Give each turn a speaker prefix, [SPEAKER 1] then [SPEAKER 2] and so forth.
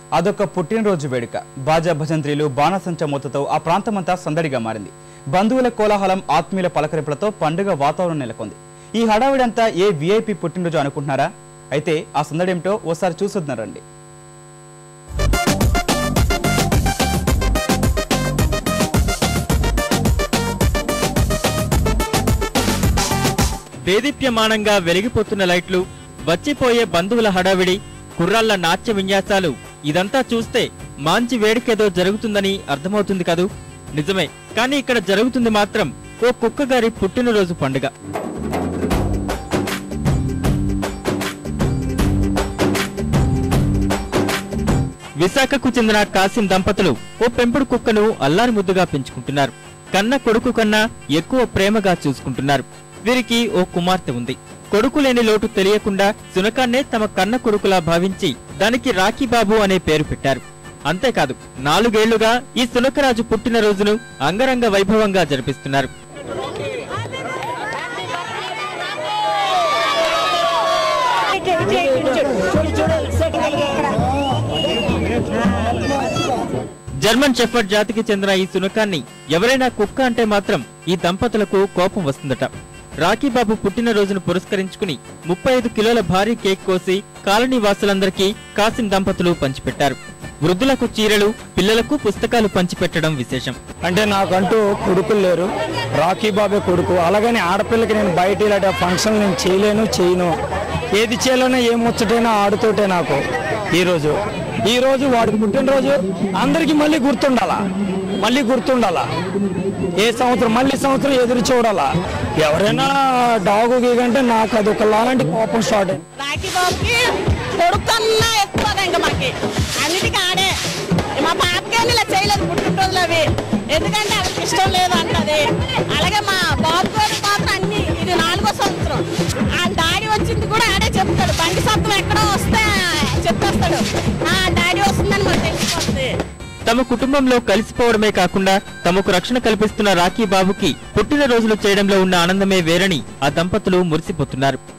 [SPEAKER 1] అదొక పుట్టినరోజు వేడుక బాజా భజంత్రీలు బాణసంచ మూతతో ఆ ప్రాంతమంతా సందడిగా మారింది బంధువుల కోలాహలం ఆత్మీయుల పలకరింపులతో పండుగ వాతావరణం నెలకొంది ఈ హడావిడంతా ఏ విఐపి పుట్టినరోజు అనుకుంటున్నారా అయితే ఆ సందడేమిటో ఓసారి చూసొద్దున్నారండి
[SPEAKER 2] దేదీప్యమానంగా వెలిగిపోతున్న లైట్లు వచ్చిపోయే బంధువుల హడావిడి కుర్రాళ్ల నాట్య విన్యాసాలు ఇదంతా చూస్తే మాంచి వేడుకేదో జరుగుతుందని అర్థమవుతుంది కదూ నిజమే కానీ ఇక్కడ జరుగుతుంది మాత్రం ఓ కుక్కగారి పుట్టినరోజు పండుగ విశాఖకు చెందిన కాసిం దంపతులు ఓ పెంపుడు కుక్కను అల్లారి ముద్దుగా పెంచుకుంటున్నారు కన్న కొడుకు కన్నా ఎక్కువ ప్రేమగా చూసుకుంటున్నారు వీరికి ఓ కుమార్తె ఉంది కొడుకు లేని లోటు తెలియకుండా సునకాన్నే తమ కన్న కొడుకులా భావించి దానికి రాఖీ బాబు అనే పేరు పెట్టారు అంతేకాదు నాలుగేళ్లుగా ఈ సునకరాజు పుట్టినరోజును అంగరంగ వైభవంగా జరిపిస్తున్నారు జర్మన్ షెఫర్డ్ జాతికి చెందిన ఈ సునకాన్ని ఎవరైనా కుక్క అంటే మాత్రం ఈ దంపతులకు కోపం వస్తుందట రాఖీబాబు పుట్టినరోజును పురస్కరించుకుని ముప్పై ఐదు కిలోల భారీ కేక్ కోసి కాలనీ వాసులందరికీ కాసిం దంపతులు పంచిపెట్టారు వృద్ధులకు చీరలు పిల్లలకు పుస్తకాలు పంచిపెట్టడం విశేషం
[SPEAKER 3] అంటే నాకంటూ కొడుకులు లేరు రాఖీ బాబే కొడుకు అలాగని ఆడపిల్లకి నేను బయట ఇలాంటి ఫంక్షన్ నేను చేయలేను చేయను ఏది చేయాలన్నా ఏ ముచ్చటైనా ఆడుతోటే నాకు ఈరోజు ఈరోజు వాడికి పుట్టినరోజు అందరికీ మళ్ళీ గుర్తుండాలా మళ్ళీ గుర్తుండాలా ఏ సంవత్సరం మళ్ళీ సంవత్సరం ఎదురు చూడాలా ఎవరైనా డాగు గీగంటే నాకు అది ఒక లాంటి కోపం స్టార్ట్ అయింది
[SPEAKER 4] రాఖీ బాబుకి కొడుకు కన్నా ఎక్కువ ఇంకా మాకి అన్నిటికీ ఆడే మా పాపకేమి ఇలా చేయలేదు పుట్టినరోజులు అవి ఎందుకంటే ఆవిడకి ఇష్టం లేదు అంటది అలాగే మా బాబు గారు మాత్రం అన్ని ఇది నాలుగో సంవత్సరం ఆ డాడీ వచ్చింది కూడా ఆడే చెప్తాడు బండి శబ్దం ఎక్కడో వస్తే చెప్పేస్తాడు ఆ డాడీ వస్తుందని మాకు తెలిసిపోతుంది
[SPEAKER 2] తమ కుటుంబంలో కలిసిపోవడమే కాకుండా తమకు రక్షణ కల్పిస్తున్న రాఖీ బాబుకి పుట్టినరోజులు చేయడంలో ఉన్న ఆనందమే వేరని ఆ దంపతులు మురిసిపోతున్నారు